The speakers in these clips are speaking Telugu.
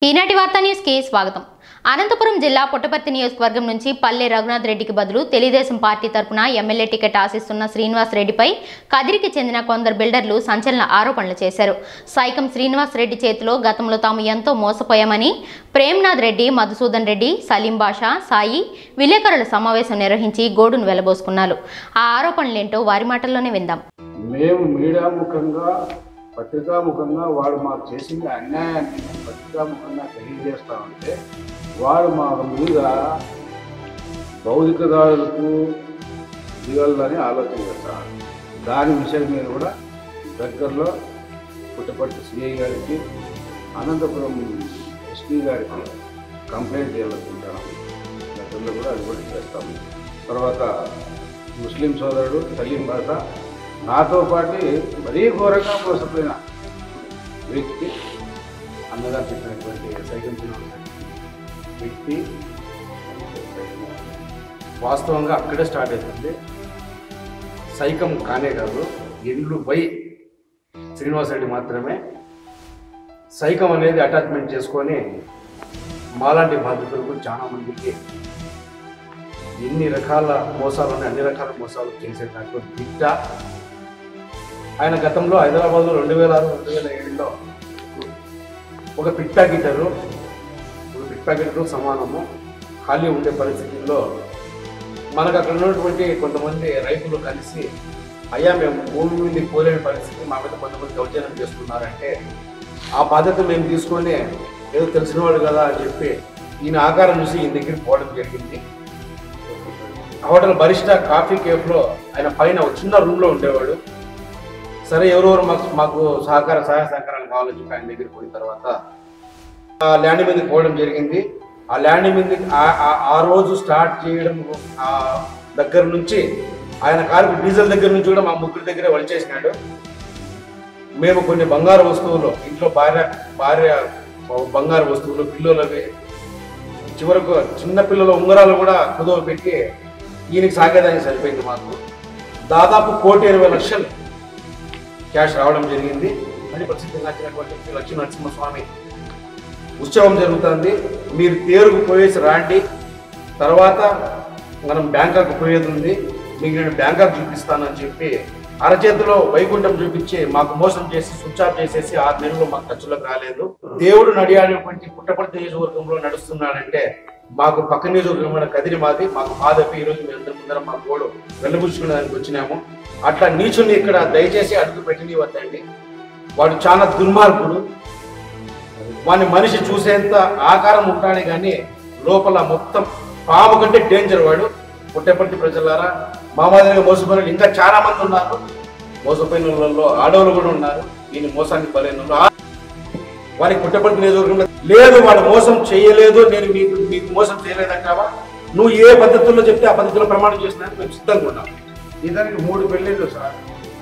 ఈనాటి వార్తా న్యూస్కి స్వాగతం అనంతపురం జిల్లా పుట్టపర్తి నియోజకవర్గం నుంచి పల్లె రఘునాథ్ రెడ్డికి బదులు తెలుగుదేశం పార్టీ తరపున ఎమ్మెల్యే టికెట్ ఆశిస్తున్న శ్రీనివాస్ రెడ్డిపై కదిరికి చెందిన కొందరు బిల్డర్లు సంచలన ఆరోపణలు చేశారు సైకం శ్రీనివాస్ రెడ్డి చేతిలో గతంలో తాము ఎంతో మోసపోయామని ప్రేమ్నాథ్ రెడ్డి మధుసూదన్ రెడ్డి సలీం బాషా సాయి విలేకరుల సమావేశం నిర్వహించి గోడును వెలబోసుకున్నారు ఆ ఆరోపణలేంటో వారి మాటల్లోనే విందాం మేము మీడియా ముఖంగా పత్రికాముఖంగా వాడు మాకు చేసిన అన్యాయాన్ని పత్రికాముఖంగా తెలియజేస్తామంటే వాడు మా మీద భౌతిక దాడులకు దిగాలని ఆలోచన చేస్తాడు దాని విషయం మీద కూడా దగ్గరలో పుట్టపర్తి సిఐ గారికి అనంతపురం ఎస్పీ గారికి కంప్లైంట్ చేయాలనుకుంటాను దగ్గరలో కూడా అది కూడా చేస్తాము తర్వాత ముస్లిం సోదరుడు సలీం బాషా నాతో పాటు మరీ ఘోరంగా మోసపోయిన వ్యక్తి అన్నగా చెప్పినటువంటి సైకిల్ వ్యక్తి వాస్తవంగా అక్కడే స్టార్ట్ అవుతుంది సైకం కానే కాదు ఎండ్లు వై శ్రీనివాసరెడ్డి మాత్రమే సైకం అనేది అటాచ్మెంట్ చేసుకొని మాలాంటి బాధితులకు చాలా మందికి ఎన్ని రకాల మోసాలు ఉన్నాయి అన్ని రకాల మోసాలు చేసేటట్టు బిడ్డ ఆయన గతంలో హైదరాబాద్లో రెండు వేల ఆరు రెండు వేల ఏడులో ఒక పిట్ ప్యాకెటరు ఒక పిట్ ప్యాకెట్తో సమానము ఖాళీ ఉండే పరిస్థితుల్లో మనకు అక్కడ ఉన్నటువంటి కొంతమంది రైతులు కలిసి అయ్యా మేము భూమి మీద పోలేని పరిస్థితి మా మీద కొంతమంది దౌర్జన్యం చేస్తున్నారంటే ఆ బాధ్యత మేము తీసుకొని ఏదో తెలిసినవాడు కదా అని చెప్పి ఈయన ఆకారం చూసి ఈయన దగ్గరికి పోవడం జరిగింది హోటల్ బరిస్టా కాఫీ కేఫ్లో ఆయన పైన ఒక చిన్న రూమ్లో ఉండేవాడు సరే ఎవరెవరు మాకు మాకు సహకార సహాయ సహకారాలు కావాలని చెప్పి ఆయన దగ్గరికి పోయిన తర్వాత ఆ ల్యాండ్ మీదకి పోవడం జరిగింది ఆ ల్యాండ్ మీద ఆ రోజు స్టార్ట్ చేయడం ఆ దగ్గర నుంచి ఆయన కారు డీజిల్ దగ్గర నుంచి కూడా మా ముగ్గురి దగ్గరే వలిచేసినాడు మేము కొన్ని బంగారు వస్తువులు ఇంట్లో భార్య భార్య బంగారు వస్తువులు పిల్లలవి చివరకు చిన్న పిల్లల ఉంగరాలు కూడా కుదవ పెట్టి ఈయనకి సాగేదానికి సరిపోయింది మాకు దాదాపు కోటి ఇరవై లక్షలు క్యాష్ రావడం జరిగింది మరి ప్రసిద్ధిగాంచినటువంటి శ్రీ లక్ష్మీ నరసింహస్వామి ఉత్సవం జరుగుతుంది మీరు తేరుకు పోయేసి రాండి తర్వాత మనం బ్యాంకాక్ పోయేది ఉంది మీకు నేను బ్యాంకాక్ చూపిస్తానని చెప్పి అరచేతిలో వైకుంఠం చూపించి మాకు మోసం చేసి స్విచ్ ఆఫ్ చేసేసి ఆరు నెలలు మాకు ఖర్చులకు రాలేదు దేవుడు నడియాడేటువంటి పుట్టపర్తి నియోజకవర్గంలో నడుస్తున్నాడంటే మాకు పక్క నియోజకవర్గమైన కదిరి మాది మాకు మాదపి ఈరోజు మేము అందరి ముందర మా గోడు వెళ్ళబుచ్చుకునేదానికి వచ్చినాము అట్లా నీచుని ఇక్కడ దయచేసి అడుగు పెట్టినవద్దండి వాడు చాలా దుర్మార్గుడు వాని మనిషి చూసేంత ఆకారం ఉంటాడే కానీ లోపల మొత్తం పాము కంటే డేంజర్ వాడు పుట్టపర్తి ప్రజలారా మా మాదిరిగా మోసపోయిన వాళ్ళు ఇంకా చాలా మంది ఉన్నారు మోసపోయిన వాళ్ళలో ఆడవాళ్ళు కూడా ఉన్నారు దీని మోసానికి బలైన వాళ్ళు. ఆ- వారికి పుట్టపర్తి నియోజకవర్గంలో లేదు వాడు మోసం చేయలేదు నేను మీకు మీకు మోసం చేయలేదంటావా నువ్వు ఏ పద్ధతుల్లో చెప్తే ఆ పద్ధతిలో ప్రమాణం చేసినా మేము సిద్ధంగా ఉన్నాం ఇతనికి మూడు పెళ్ళిళ్ళు సార్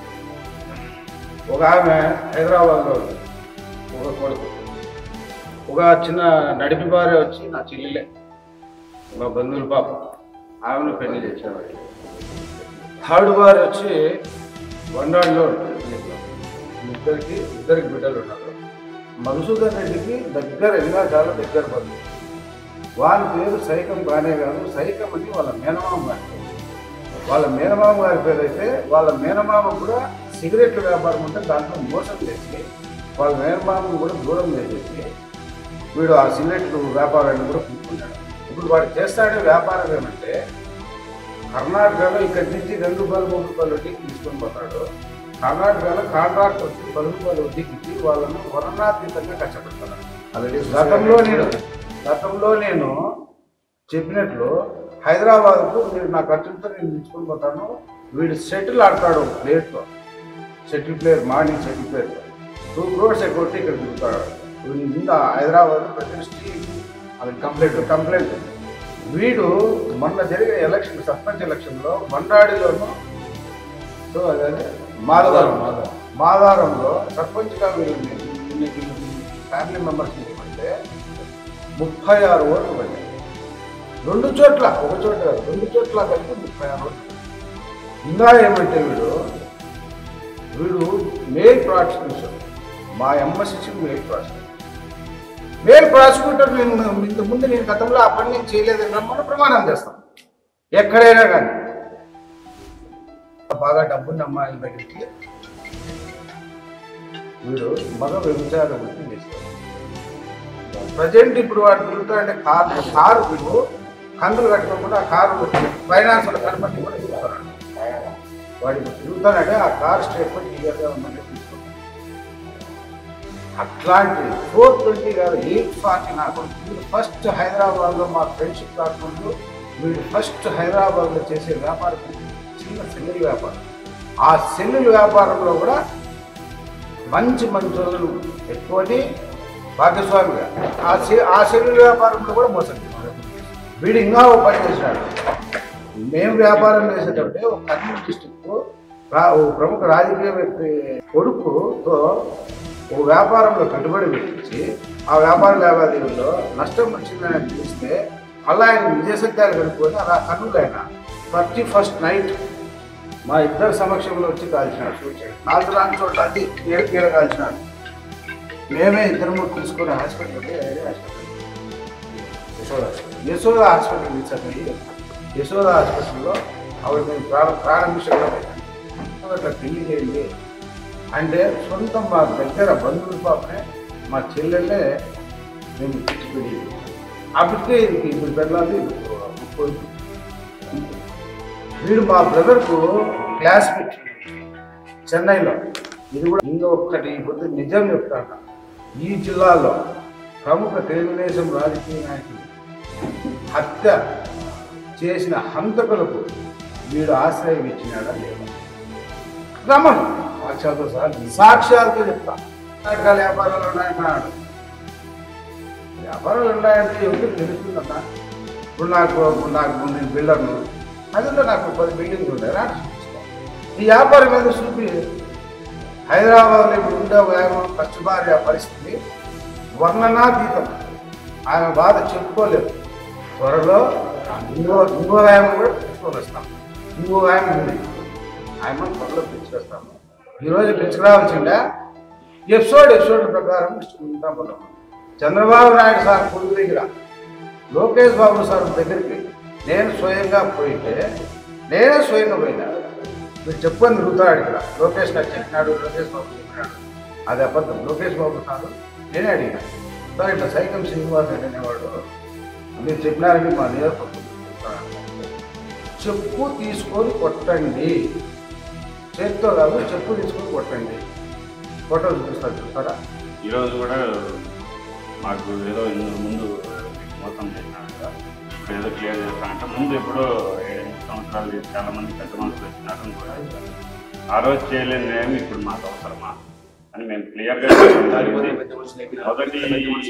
ఒక ఆమె హైదరాబాద్లో ఉంది. ఒక కొడుకు ఒక చిన్న నడిపి భార్య వచ్చి నా చెల్లెలే మా బంధువుల పాప ఆమెను పెళ్లి చేశారు థర్డ్ భార్య వచ్చి వండాడిలో ఇద్దరికి ఇద్దరికి బిడ్డలు ఉన్నారు మధుసూదన్ రెడ్డికి దగ్గర ఇంకా చాలా దగ్గర బంధువు వాళ్ళ పేరు సైకం బానే కాదు సైకం అని వాళ్ళ మేనమామ గారి పేరు. వాళ్ళ మేనమామ గారి పేరు అయితే వాళ్ళ మేనమామ కూడా సిగరెట్ల వ్యాపారం ఉంటే దాంట్లో మోసం చేసి వాళ్ళ మేనమామను కూడా దూరం చేసేసి వీడు ఆ సిగరెట్లు వ్యాపారాన్ని కూడా పూనుకున్నాడు ఇప్పుడు వాడు చేస్తాడే వ్యాపారం ఏమంటే కర్ణాటకలో ఇక్కడి నుంచి రెండు రూపాయలు మూడు రూపాయలు వడ్డీకి తీసుకొని పోతాడు కర్ణాటకలో కాంట్రాక్ట్ వచ్చి పది రూపాయలు వడ్డీకి ఇచ్చి వాళ్ళను వర్ణాతీతంగా కష్టపెడతాడు అలాగే గతంలో నేను గతంలో నేను చెప్పినట్లు హైదరాబాద్కు మీరు నా ఖర్చులతో నేను తీసుకొని పోతాను వీడు షటిల్ ఆడతాడు ప్లేయర్తో shuttle player morning shuttle player two crores కొట్టి ఇక్కడ దిగుతాడు వీడి మీద హైదరాబాద్ ప్రతిష్ఠి అది కంప్లైంట్ కంప్లైంట్ వీడు మొన్న జరిగిన ఎలక్షన్ సర్పంచ్ ఎలక్షన్లో మండాడిలోను సో అదే మాదారం మాదారంలో సర్పంచ్గా వీళ్ళని వీళ్ళకి ఫ్యామిలీ మెంబర్స్ ఇవ్వమంటే ముప్పై ఆరు ఓట్లు పడ్డాయి రెండు చోట్ల ఒక చోట కాదు రెండు చోట్ల కలిపి ముప్పై ఆరు ఓట్లు ఇంకా ఏమంటే వీడు వీడు మెయిల్ ప్రాసిక్యూషన్ మా MSc male prosecution male prosecutor నేను ఇంత ముందు నేను గతంలో ఆ పని నేను చేయలేదని రమ్మని ప్రమాణం చేస్తాం ఎక్కడైనా కానీ బాగా డబ్బున్న అమ్మాయిల దగ్గరికి వీడు మగ వ్యభిచార వృత్తి చేస్తారు ప్రజెంట్ ఇప్పుడు వాడు తిరుగుతాడంటే కారు కారు వీడు కందులు కట్టుకోకుండా ఆ కారు ఫైనాన్స్ కనపడి కూడా తిరుగుతాడు వాడు ఇప్పుడు తిరుగుతానంటే ఆ కార్ స్టేట్మెంట్ క్లియర్గా ఉందని తీసుకుంటాం అట్లాంటి ఫోర్ ట్వంటీ కాదు ఎయిట్ ఫార్టీ నాకు ఫస్ట్ హైదరాబాద్లో మా ఫ్రెండ్షిప్ కాకుండా వీడు ఫస్ట్ హైదరాబాద్లో చేసే వ్యాపారం చిన్న సెల్లుల వ్యాపారం ఆ సెల్లుల వ్యాపారంలో కూడా మంచి మంచి రోజులు ఎక్కువని భాగస్వామిగా ఆ సె ఆ సెల్లుల వ్యాపారంలో కూడా మోసం చేశాడు. వీడు ఇంకా ఒక పని చేశాడు మేము వ్యాపారం చేసేటప్పుడే ఒక కర్నూలు డిస్టిక్ ఓ ప్రముఖ రాజకీయ వ్యక్తి కొడుకుతో ఓ వ్యాపారంలో పెట్టుబడి పెట్టించి ఆ వ్యాపార లావాదేవీలో నష్టం వచ్చిందని తెలిస్తే మళ్ళీ ఆయన విజయసత్యాలు కనుక్కొని అలా కర్నూలు ఆయన థర్టీ ఫస్ట్ నైట్ మా ఇద్దరు సమక్షంలో వచ్చి కాల్చినాడు సూసైడ్ నాలుగు రాని చోట్ల అది ఏడు కీడ కాల్చినాడు మేమే ఇద్దరము తీసుకొని హాస్పిటల్కి వేరే hospital Yashoda hospital Yashoda hospital తీసుకెళ్ళి యశోద హాస్పిటల్లో ఆవిడ మేము ప్రాణ ప్రారంభించడం అట్లా పెళ్లి చేయండి అంటే సొంతం మా దగ్గర బంధువుల పాపనే మా చెల్లెళ్ళే మేము పెళ్లి అప్పటికే ఇది ఇప్పుడు పెళ్ళాలి కొడుకు వీడు మా బ్రదర్కు క్లాస్మేట్ చెన్నైలో ఇది కూడా ఇంకొకటి ఇప్పుడు నిజం చెప్తాను ఈ జిల్లాలో ప్రముఖ తెలుగుదేశం రాజకీయ నాయకులు హత్య చేసిన హంతకులకు వీడు ఆశ్రయం ఇచ్చినాడా లేదా రమ్మను సాక్ష్యాలతో సహా సాక్ష్యాలతో చెప్తా రకాల వ్యాపారాలు ఉన్నాయన్నాడు వ్యాపారాలు ఉన్నాయంటే ఎవరికి తెలుస్తుందన్నా ఇప్పుడు నాకు ఇప్పుడు నాకు నేను బిల్డర్ను అందులో నాకు పది బిల్డింగ్లు ఉన్నాయి రా ఈ వ్యాపారం మీద చూపి హైదరాబాద్లో ఇప్పుడు ఉండే వ్యాయామం కష్టబారి ఆ పరిస్థితి వర్ణనాతీతం ఆయన బాధ చెప్పుకోలేదు త్వరలో ఇంకో ఇంకో వ్యాయామం కూడా తెచ్చుకొని వస్తాం ఇంకో వ్యాయామం ఉంది ఆయన త్వరలో తెచ్చుకొస్తాము ఈరోజు తెచ్చుకురావాల్సిందే ఎపిసోడ్ ఎపిసోడ్ ప్రకారం ఇచ్చుకుంటాం పోతాం చంద్రబాబు నాయుడు సార్ కొడుకు దగ్గర లోకేష్ బాబు సార్ దగ్గరికి నేను స్వయంగా పోయితే నేనే స్వయంగా పోయినా మీరు చెప్పని తిరుగుతాడు ఇక్కడ లోకేష్ నాకు చెప్పినాడు లోకేష్ బాబు చెప్పినాడు అది అబద్ధం లోకేష్ బాబు సార్ నేనే అడిగినా సార్ ఇట్లా సైకం శ్రీనివాస్ రెడ్డి అనేవాడు మీరు చెప్పినారని మా నియోజకవర్గం చెప్పు తీసుకొని కొట్టండి చేతితో కాదు చెప్పు తీసుకొని కొట్టండి ఫోటో చూపిస్తారు చూస్తారా ఈరోజు కూడా మాకు ఏదో ఇందుకు ముందు మోసం చేసినాడు కదా ఇప్పుడు ఏదో క్లియర్ చేస్తానంటే ముందు ఎప్పుడో ఎనిమిది సంవత్సరాలు చాలా మంది పెద్ద మనుషులు వచ్చినారు కూడా ఆ రోజు చేయలేని న్యాయం ఇప్పుడు మాకు అవసరమా అని మేము క్లియర్గా మొదటి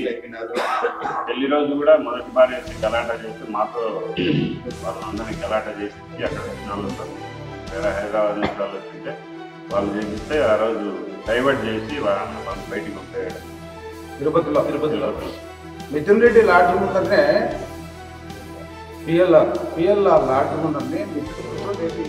పెళ్లి రోజు కూడా మొదటి భార్య వచ్చి గలాటా చేసి మాతో వాళ్ళందరినీ గలాటా చేసి అక్కడ వచ్చిన వాళ్ళు ఉంటారు. వేరే హైదరాబాద్ నుంచి వాళ్ళు వచ్చింటే వాళ్ళు చేపిస్తే ఆ రోజు డైవర్ట్ చేసి వాళ్ళని వాళ్ళు బయటికి పంపేయడం తిరుపతిలో తిరుపతిలో మిథున్ రెడ్డి లాడ్జి ముందరనే పిఎల్ఆర్ పిఎల్ఆర్ లాడ్జి ముందరనే మిథున్ రెడ్డి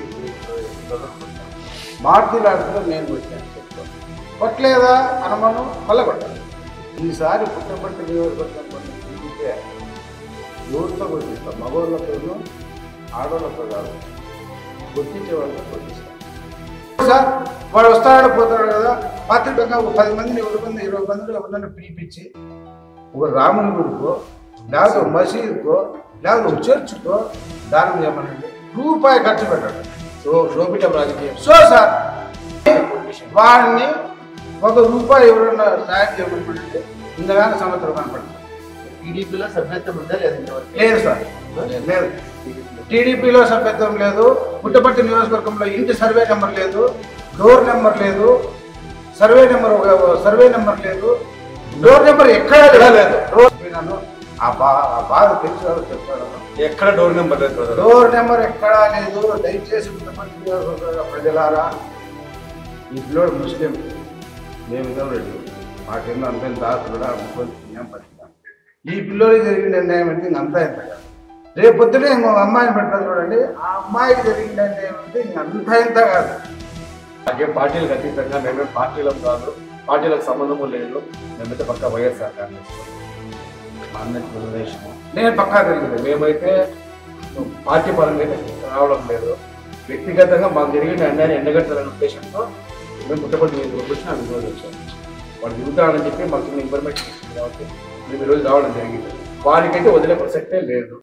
మారుతి లాడ్జిలో నేను వచ్చాను చెప్తాను కొట్టలేదా అనుమానం మళ్ళీ కొట్టాలి ఈసారి పుట్టపట్టి నియోజకవర్గం కొన్ని తిరిగితే ఎవరితో కొట్టిస్తాం మగవాళ్ళతోనూ ఆడవాళ్ళతో కాదు కొట్టించే వాళ్ళతో కొట్టిస్తాం సార్ వాడు వస్తాడు పోతాడు కదా పాత్రికంగా ఒక పది మందిని ఇరవై మంది ఇరవై మందిని ఎవరినైనా పిలిపించి ఒక రాముని గుడికో లేదా ఒక మసీదుకో లేదా ఒక చర్చ్కో దానం చేయమనండి రూపాయి ఖర్చు పెట్టాడు సో షోపిటం రాజకీయం సో సార్ వాడిని ఒక రూపాయి ఎవరన్నా సాయం చేయమని ఇంతగానే సంవత్సరం కనపడుతుంది టీడీపీలో సభ్యత్వం ఉందా లేదా ఇంతవరకు లేదు సార్ లేదు టీడీపీలో సభ్యత్వం లేదు పుట్టపర్తి నియోజకవర్గంలో ఇంటి సర్వే నెంబర్ లేదు డోర్ నెంబర్ లేదు సర్వే నెంబర్ సర్వే నెంబర్ లేదు డోర్ నెంబర్ ఎక్కడా లేదు డోర్ పోయినాను ఆ బా ఆ బాధ తెలుసు చెప్తాను ఎక్కడ డోర్ నెంబర్ లేదు brother. డోర్ నెంబర్ ఎక్కడా లేదు దయచేసి పుట్టపర్తి నియోజకవర్గ ప్రజలారా ఈ పిల్లోడు ముస్లిం మేము ఇద్దరు రెడ్డి మాకేమో అంతా దాసులు కూడా అమ్ముకొని తిన్నాం బతికాం ఈ పిల్లోడికి జరిగిన అన్యాయం అంటే ఇంకంతా ఎంత కాదు రేపు పొద్దునే ఇంకో అమ్మాయిని పెడతారు చూడండి ఆ అమ్మాయికి జరిగిన అన్యాయం అంటే ఇంకంతా ఎంత కాదు అలాగే పార్టీలకు అతీతంగా మేమే పార్టీలకు కాదు పార్టీలకు సంబంధము లేదు మేమైతే పక్క వైఎస్ఆర్ కాంగ్రెస్ మా అన్నకి తెలుగుదేశం నేను పక్కా తెలియదు మేమైతే పార్టీ పరంగా అయితే రావడం లేదు వ్యక్తిగతంగా మాకు జరిగిన అన్యాయం ఎండగట్టాలనే ఉద్దేశంతో మేము పుట్టపల్లి నియోజకవర్గం వచ్చి నాకు ఈరోజు వచ్చాం వాడు దిగుతాడని చెప్పి మాకు ఇన్ఫర్మేషన్ ఇచ్చింది కాబట్టి మేము ఈరోజు రావడం జరిగింది వారికైతే వదిలే ప్రసక్తే లేదు